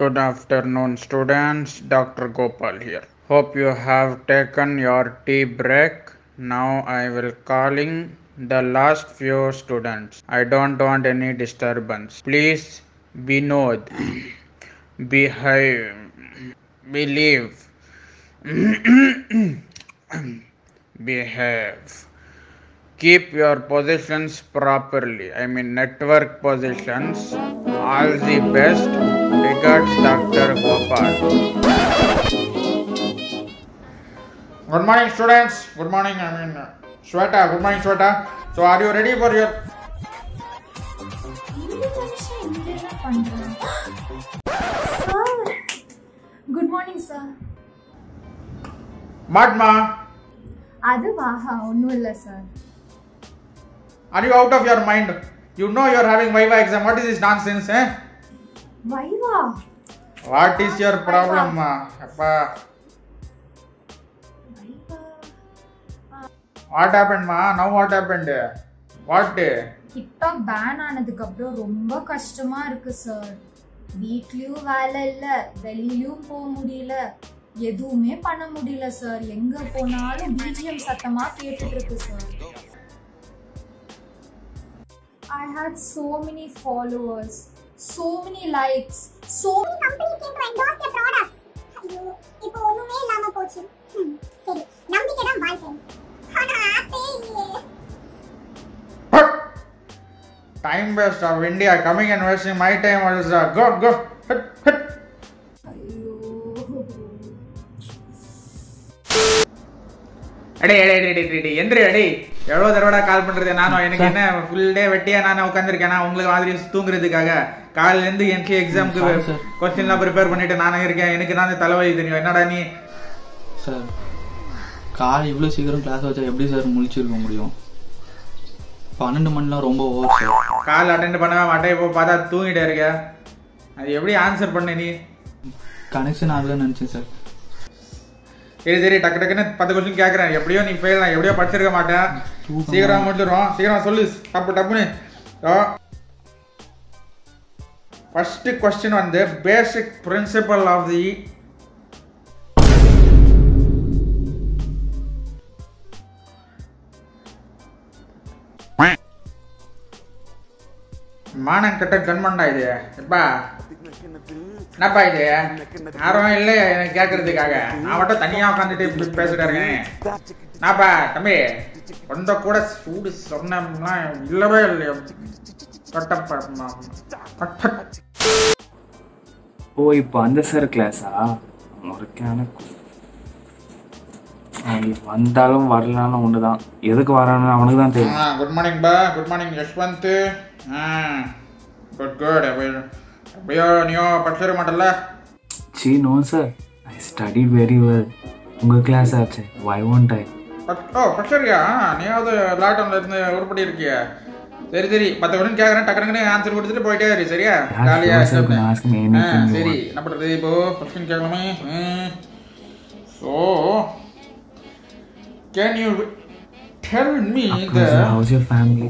Good afternoon, students. Dr. Gopal here. Hope you have taken your tea break. Now I will calling the last few students. I don't want any disturbance. Please be nod, behave, believe, behave. Keep your positions properly. I mean network positions. All the best. Regards, Dr. Gopal. Good morning, students. Good morning. I mean, uh, Shweta. Good morning, Shweta. So, are you ready for your? இந்த மனுஷன் இங்க என்ன பண்றான்? Sir good morning sir Madma, அதுவா ஒன்றும் இல்லை sir are you out of your mind? You know you are having Viva exam. What is this nonsense, eh? வைவா What is your problem, ma? Appa, வைவா What happened, ma? Now what happened? What? TikTok ban ஆனதுக்கு அப்புறம் ரொம்ப கஷ்டமா இருக்கு sir வீட்லயும் வேலை இல்ல வெளியிலயும் போக முடியல எதுவுமே பண்ண முடியல சார் எங்க போனாலும் பிஜிஎம் சத்தமா கேட்டுட்டு இருக்கு sir I had so many followers, so many likes, so companies came to endorse their products. ஐயோ இப்போ ஒண்ணுமே இல்லாம போச்சு ஹம், சரி நம்பிக்கை தான் வாழ்க்கை ஆனா ஆப்பே இல்லையே Time waste of India coming and wasting my time. Also. Go, go. Hit, hit. ஐயோ அடே அடே அடே அடே அடே எந்திரி அடே எவ்வளோ தடவை கால் பண்றது நானும் எனக்கு என்ன ஃபுல் டே வெட்டியா நான் உட்காந்துருக்கேன் உங்களுக்கு மாதிரி தூங்குறதுக்காக காலையில இருந்து எனக்கு Sorry, எக்ஸாமுக்கு sir. கொஸ்டின்லாம் ப்ரிப்பேர் பண்ணிட்டு நானே இருக்கேன் எனக்கு தான் தலைவலி தெரியும் என்னடா நீ சார் காலை இவ்வளோ சீக்கிரம் கிளாஸ் வச்சா எப்படி சார் முழிச்சிருக்க முடியும் பன்னெண்டு மணிலாம் ரொம்ப ஓவர் சார் கால் அட்டென்ட் பண்ணவே மாட்டேன் இப்போ பார்த்தா தூங்கிட்டே இருக்க அது எப்படி ஆன்சர் பண்ண நீ கனெக்ஷன் ஆகலன்னு நினச்சேன் சார் சரி சரி டக்கு டக்குன்னு பத்து கொஸ்டின் கேட்குறேன் எப்படியோ நீ ஃபெயில் நான் எப்படியோ படிச்சிருக்க மாட்டேன் தூக்கமா. சீக்கிரம் முடிச்சிடும் சீக்கிரம் சொல்லு டப்பு டப்புன்னு ஃபர்ஸ்ட் கொஸ்டின் வந்து பேசிக் பிரின்சிபல் ஆஃப் தி மானம் கட்ட கண்மண்டா இது எப்பா என்னப்பா இது யாரும் இல்லை எனக்கு கேட்கறதுக்காக நான் மட்டும் தனியா உட்காந்துட்டு இப்படி பேசிட்டு இருக்கேன் நாப்பா தம்பி கொஞ்சம் கூட சூடு சொன்னோம்லாம் இல்லவே இல்லையோ கட்டப்பா கட்ட ஓ இப்போ அந்த சார் கிளாஸா முறைக்கான அவனுக்கு வந்தாலும் வரலாலும் ஒன்று தான் எதுக்கு வரான்னு அவனுக்கு தான் தெரியும் குட் மார்னிங் பா good morning Yashwant good good எப்படியோ நீயோ படிச்சிட மாட்டல சி no sir I study very well உங்கள் கிளாஸ் ஆச்சு வை ஒன்ட் ஐ ஓ படிச்சிருக்கியா நீயாவது லாக்டவுன்ல இருந்து உருப்படி இருக்கியா சரி சரி பத்து கொண்டு கேட்குறேன் டக்குனு ஆன்சர் கொடுத்துட்டு போயிட்டே இரு சரியா Yeah, காலியா sure, sir. Can ask me anything you சரி want. என்ன பண்றது இப்போ கொஸ்டின் கேட்கலாமே so can you tell me the house your family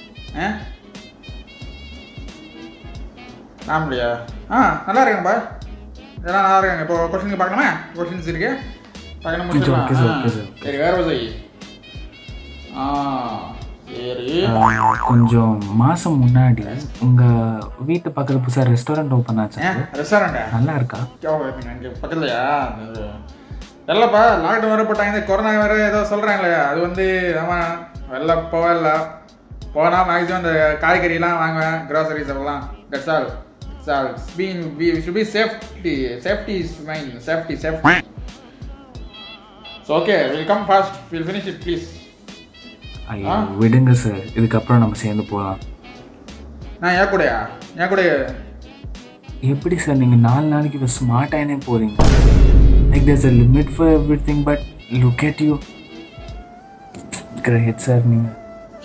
ஃபேமிலியா ஆ நல்லா இருக்கேன்பா எல்லாம் நல்லா இருக்காங்க இப்போ கொஸ்டின் பார்க்கணுமா கொஸ்டின்ஸ் இருக்கு பார்க்கணும் Okay, sir, okay, sir, முடிச்சிடலாம் okay, sir. ஆ, சரி வேற வசதி ஆ சரி கொஞ்சம் மாதம் முன்னாடி உங்கள் வீட்டு பக்கத்தில் புதுசாக ரெஸ்டாரண்ட் ஓப்பன் ஆச்சு ரெஸ்டாரண்டா நல்லா இருக்கா இங்கே பக்கத்துலையா இது இல்லைப்பா லாக்டவுன் வர போட்டாங்க இந்த கொரோனா வேற ஏதோ சொல்கிறாங்களே அது வந்து ஆமாம் வெளில போகல போனால் மேக்ஸிமம் இந்த காய்கறிலாம் வாங்குவேன் க்ராசரிஸ் எல்லாம் that's all it's all been we should be safety safety is mine safety safety so okay will come fast will finish it please ஐயோ ஆ? விடுங்க சார் இதுக்கப்புறம் நம்ம சேர்ந்து போகலாம் நான் ஏன் கூடயா ஏன் கூட எப்படி சார் நீங்கள் நாலு நாளைக்கு இப்போ ஸ்மார்ட் ஆகினே போகிறீங்க like there's a limit for everything but look at you great sir நீங்கள்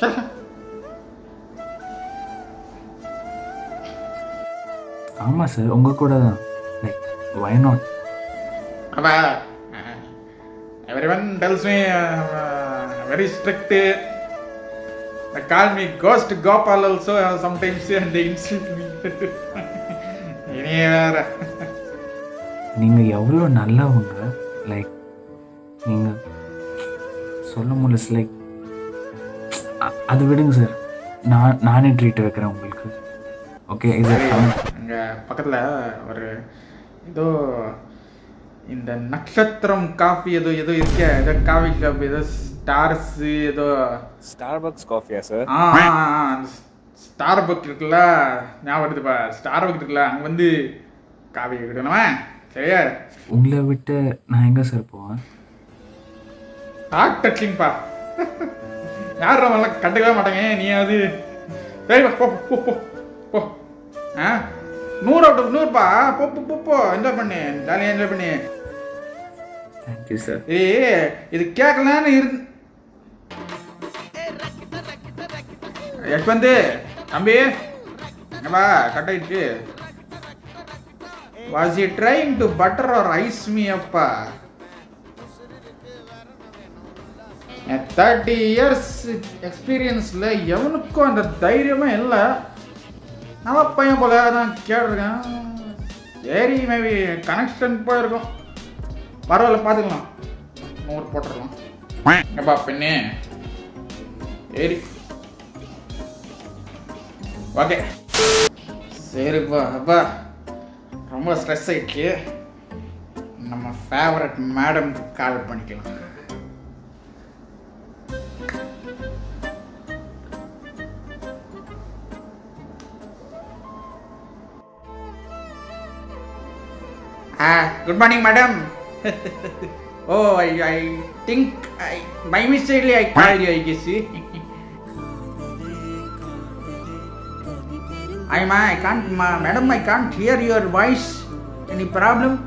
ஆமாம் சார் உங்கள் கூட தான் லைக் வை நாட் அப்பா everyone tells me very strict call me ghost Gopal also sometimes and insult me நீ வேற நீங்கள் எவ்வளோ நல்லவங்க லைக் நீங்கள் சொல்ல முடியல லைக் அது விடுங்க சார் நான் நானே ட்ரீட் வைக்கிறேன் உங்களுக்கு ஓகே இது அங்க பக்கத்துல ஒரு ஏதோ இந்த நட்சத்திரம் காஃபி ஏதோ ஏதோ இருக்க ஏதோ காஃபி ஷாப் ஏதோ ஸ்டார்ஸ் ஏதோ ஸ்டார்பக்ஸ் காஃபியா சார் ஆ ஸ்டார் பக் இருக்குல்ல ஞாபகம் வருதுப்பா ஸ்டார் பக் இருக்குல்ல அங்க வந்து காஃபி குடிக்கணுமா சரியா உங்களை விட்டு நான் எங்கே சார் போவேன் ஹார்ட் டச்சிங்ப்பா யார் நம்மளாம் கண்டுக்கவே மாட்டாங்க நீ அது சரிப்பா போ போ போ போ ஆ நூறு அவுட் ஆஃப் நூறுப்பா போ போ போ போ என்ஜாய் பண்ணு ஜாலியாக என்ஜாய் பண்ணு தேங்க்யூ சார் ஏய் இது கேட்கலான்னு இரு யஷ்வந்த் தம்பி என்னப்பா கட் ஆயிடுச்சு was I trying to butter or ice me அப்பா தேர்ட்டி இயர்ஸ் எக்ஸ்பீரியன்ஸில் எவனுக்கும் அந்த தைரியமே இல்லை நல்ல பையன் போல தான் கேட்டிருக்கேன் சரி மேபி கனெக்ஷன் போயிருக்கும் பரவாயில்ல பார்த்துக்கலாம் நூறு போட்டுடலாம் எப்பா பெண்ணே சரி ஓகே சரிப்பா அப்பா ரொம்ப ஸ்ட்ரெஸ் ஆயிடுச்சு நம்ம ஃபேவரட் மேடம்க்கு கால் பண்ணிக்கலாம் Ah, good morning, madam. oh, I, I think I, by mistakenly I called you, I guess. I, ma, I can't, ma, madam, I can't hear your voice. Any problem?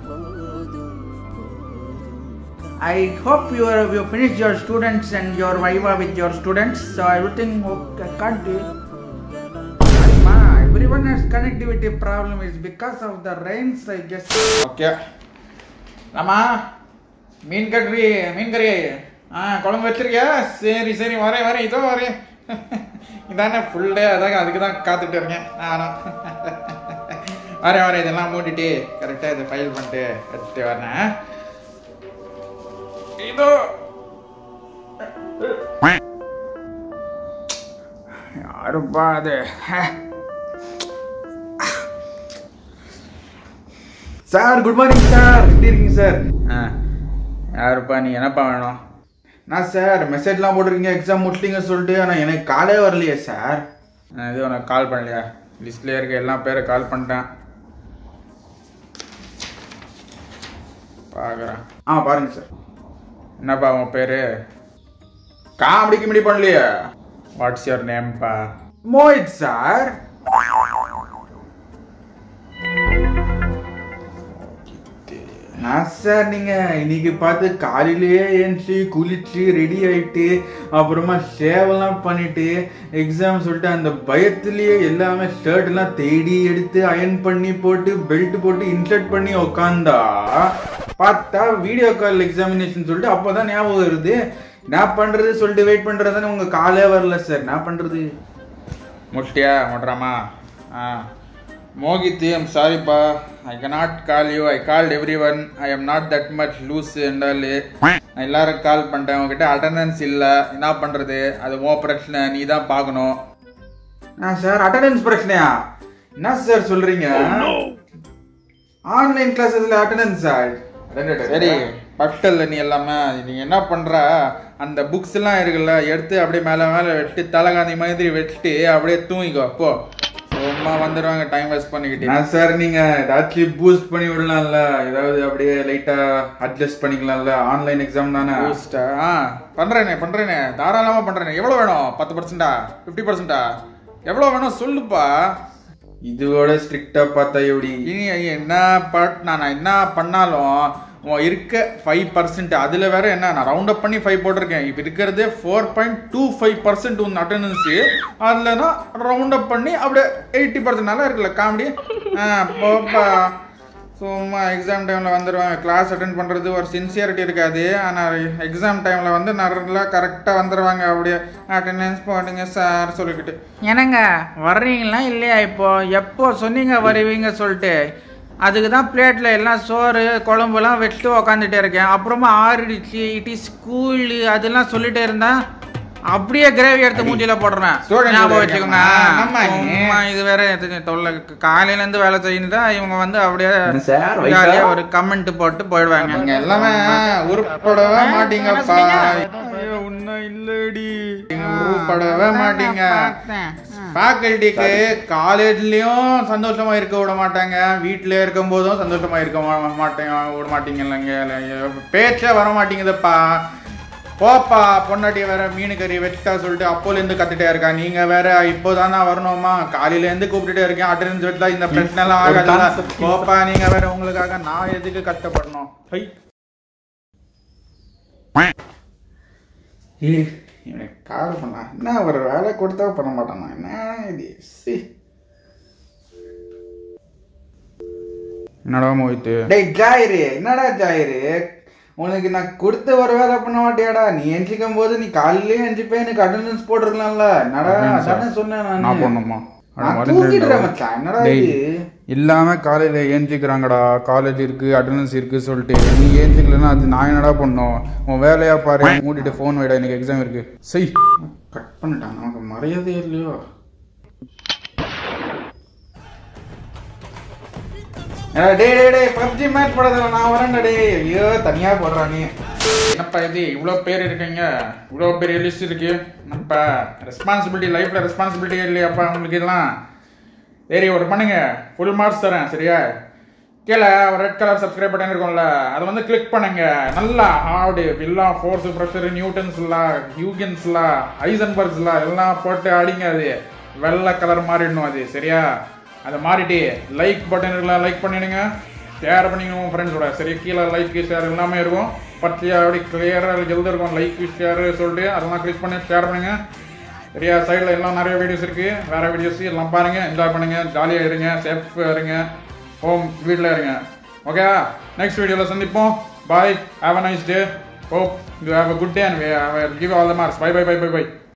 I hope you are you finished your students and your viva with your students. So everything okay, I can't do. Ma, everyone has connectivity problem is because of the rains, I guess. Okay. ஆமா மீன் கறி மீன் கறி ஆ குழம்பு வச்சிருக்கியா சரி சரி வரேன் வரேன் இதோ வரேன் இதானே ஃபுல் டே அதாங்க அதுக்கு தான் காத்துட்டு இருக்கேன் நானும் வரேன் வரேன் இதெல்லாம் மூடிட்டு கரெக்டாக இதை ஃபைல் பண்ணிட்டு எடுத்துட்டு வரேன் இதோ யாருப்பா அது சார் குட் மார்னிங் சார் எப்படி இருக்கீங்க சார் ஆ யாருப்பா நீ என்னப்பா வேணும் நான் சார் மெசேஜ்லாம் போட்டிருக்கீங்க எக்ஸாம் முடிச்சிட்டீங்க சொல்லிட்டு ஆனால் எனக்கு காலே வரலையே சார் நான் எதுவும் உனக்கு கால் பண்ணலையா லிஸ்ட்லேயே இருக்க எல்லா பேரும் கால் பண்ணிட்டேன் பார்க்குறேன் ஆ பாருங்க சார் என்னப்பா உன் பேர் காமெடி கிமெடி பண்ணலையே வாட்ஸ் யுவர் நேம்ப்பா மோஹித் சார் நான் சார் நீங்க இன்னைக்கு பார்த்து காலையிலேயே ஏஞ்சி குளிச்சு ரெடி ஆயிட்டு அப்புறமா சேவெல்லாம் பண்ணிட்டு எக்ஸாம் சொல்லிட்டு அந்த பயத்திலேயே எல்லாமே ஷர்ட் எல்லாம் தேடி எடுத்து அயன் பண்ணி போட்டு பெல்ட் போட்டு இன்சர்ட் பண்ணி உக்காந்தா பார்த்தா வீடியோ கால் எக்ஸாமினேஷன் சொல்லிட்டு அப்போதான் ஞாபகம் வருது நான் பண்றது சொல்லிட்டு வெயிட் பண்றதுன்னு உங்க காலே வரல சார் நான் பண்றது முடிச்சிட்டியா முட்றாமா ஆ மோகித் ஐம் சாரிப்பா I cannot call you I called everyone I am not that much loose என்றால் நான் எல்லாரும் கால் பண்ணிட்டேன் உங்ககிட்ட அட்டண்டன்ஸ் இல்லை என்ன பண்ணுறது அது ஓ பிரச்சனை நீ தான் பார்க்கணும் ஆ சார் அட்டண்டன்ஸ் பிரச்சனையா என்ன சார் சொல்றீங்க ஆன்லைன் கிளாஸஸ்ல அட்டண்டன்ஸ் சரி பட்டல்ல நீ எல்லாமே நீ என்ன பண்ற அந்த புக்ஸ் எல்லாம் இருக்குல்ல எடுத்து அப்படியே மேல மேல வெட்டி தலைகாந்தி மாதிரி வெட்டிட்டு அப்படியே தூங்கிக்கோ போ சும்மா வந்துடுவாங்க டைம் வேஸ்ட் பண்ணிக்கிட்டு நான் சார் நீங்க ஏதாச்சும் பூஸ்ட் பண்ணி விடலாம்ல ஏதாவது அப்படியே லைட்டா அட்ஜஸ்ட் பண்ணிக்கலாம்ல ஆன்லைன் எக்ஸாம் தானே பூஸ்டா ஆ பண்றேனே பண்றேனே தாராளமா பண்றேனே எவ்வளவு வேணும் பத்து பர்சன்டா ஃபிஃப்டி பர்சன்டா எவ்வளவு வேணும் சொல்லுப்பா இதோட ஸ்ட்ரிக்டா பார்த்தா எப்படி இனி என்ன பட் நான் என்ன பண்ணாலும் உன் இருக்க ஃபைவ் பர்சன்ட் அதில் வேற என்ன நான் ரவுண்ட் அப் பண்ணி ஃபைவ் போட்டிருக்கேன் இப்போ இருக்கிறதே four point two five percent உன் அட்டண்டன்ஸு அதில் தான் ரவுண்ட் அப் பண்ணி அப்படியே எயிட்டி பர்சன்ட் நல்லா இருக்குல்ல காமெடி ஆ போப்பா சும்மா எக்ஸாம் டைமில் வந்துடுவேன் கிளாஸ் அட்டன் பண்ணுறது ஒரு சின்சியரிட்டி இருக்காது ஆனால் எக்ஸாம் டைமில் வந்து நல்லா கரெக்டாக வந்துடுவாங்க அப்படியே அட்டெண்டன்ஸ் போடுங்க சார் சொல்லிக்கிட்டு என்னங்க வர்றீங்களா இல்லையா இப்போ எப்போ சொன்னீங்க வருவீங்க சொல்லிட்டு அதுக்கு தான் பிளேட்டில் எல்லாம் சோறு குழம்புலாம் வச்சுட்டு உக்காந்துட்டே இருக்கேன் அப்புறமா ஆறிடுச்சு இட் இஸ் ஸ்கூலு அதெல்லாம் சொல்லிட்டே இருந்தா அப்படியே கிரேவி எடுத்து மூஞ்சில போடுறேன் Student ஞாபகம் இருக்காங்க. வச்சுக்கோங்க ஆமா நீ. சும்மா இது வேற எதுக்கு தொல்லை காலையில இருந்து வேலை செய்யுதா இவங்க வந்து அப்படியே சார், வயசா? ஜாலியா ஒரு கமெண்ட் போட்டு போயிடுவாங்க நீங்க எல்லாமே உருப்படவே மாட்டீங்கப்பா ஐயோ, உன்னும் இல்லடி நீங்க உருப்படவே மாட்டீங்க பார்த்தேன். ஃபேக்கல்ட்டிக்கு காலேஜ்லயும் சந்தோஷமா இருக்க விட மாட்டாங்க வீட்ல இருக்கும் போதும் சந்தோஷமா இருக்க மா- மாட்டேங்க விட மாட்டீங்க இல்லைங்க பேச்சே வர மாட்டேங்குதுப்பா போப்பா பொண்டாட்டி வேற மீன் கறி வச்சுட்டா சொல்லிட்டு அப்போல இருந்து கத்துட்டே இருக்கா நீங்க வேற இப்போதான் நான் வரணுமா காலையில இருந்து கூப்பிட்டுட்டே இருக்கேன் அட்டெண்டன்ஸ் வச்சா இந்த பிரச்சனை எல்லாம் ஆகாதுல்ல போப்பா நீங்க வேற உங்களுக்காக நான் எதுக்கு கஷ்டப்படணும் ஹை எனக்கு கால் பண்ணா என்ன ஒரு வேலை கொடுத்தா பண்ண மாட்டானா என்ன இது சி என்னடா மோகித்து டேய் ஜாயிரு என்னடா ஜாயிரு உனக்கு நான் கொடுத்த ஒரு வேலை பண்ண மாட்டியாடா நீ எஞ்சிக்கும் போது நீ காலையிலேயே எஞ்சிப்பே எனக்கு அட்டெண்டன்ஸ் போட்டிருக்கலாம்ல என்னடா அதானே சொன்னேன் நான் நான் பண்ணுமா நான் தூங்கிடுறேன் மச்சான் என்னடா இது இல்லாம காலையில ஏஞ்சிக்கிறாங்கடா காலேஜ் இருக்கு அட்டண்டன்ஸ் இருக்கு சொல்லிட்டு நீ ஏஞ்சிக்கலன்னா அது நான் என்னடா பண்ணும் உன் வேலையா பாரு மூடிட்டு ஃபோன் வைடா எனக்கு எக்ஸாம் இருக்கு செய் கட் பண்ணிட்டான் நமக்கு மரியாதை இல்லையோ ஏடா, டேய் டேய் டேய் பப்ஜி மேட்ச் போடாத நான் வரேன்டா டேய் ஐயோ தனியா போடுறா நீ என்னப்பா இது இவ்வளோ பேர் இருக்கீங்க இவ்வளோ பெரிய லிஸ்ட் இருக்கு என்னப்பா ரெஸ்பான்சிபிலிட்டி லைஃப்ல ரெஸ்பான்சிபிலிட்டி இல்லையாப்பா உங்களுக்கு எல்லாம் சரி ஒரு பண்ணுங்க ஃபுல் மார்க்ஸ் தரேன் சரியா கீழே ஒரு ரெட் கலர் சப்ஸ்கிரைப் பட்டன் இருக்கும்ல அதை வந்து கிளிக் பண்ணுங்க நல்லா ஹார்டு வில்லா force pressure Newton's law Huygens law Heisenberg's law எல்லாம் போட்டு அடிங்க அது வெள்ளை கலர் மாறிடணும் அது சரியா அதை மாறிட்டு லைக் பட்டன் இருக்குல்ல லைக் பண்ணிடுங்க ஷேர் பண்ணிக்கணும் உங்கள் ஃப்ரெண்ட்ஸோட சரி கீழே லைக் ஷேர் எல்லாமே இருக்கும் பச்சையாக அப்படி கிளியராக எழுதிருக்கும் லைக் ஷேர் சொல்லிட்டு அதெல்லாம் கிளிக் பண்ணி ஷேர் பண்ணுங்க சரியா சைடில் எல்லாம் நிறைய வீடியோஸ் இருக்கு வேற வீடியோஸ் எல்லாம் பாருங்க என்ஜாய் பண்ணுங்க ஜாலியாக இருங்க சேஃப் இருங்க ஹோம் வீட்டில் இருங்க ஓகே நெக்ஸ்ட் வீடியோவில் சந்திப்போம் bye have a nice day hope you have a good day and give all the marks bye bye bye bye by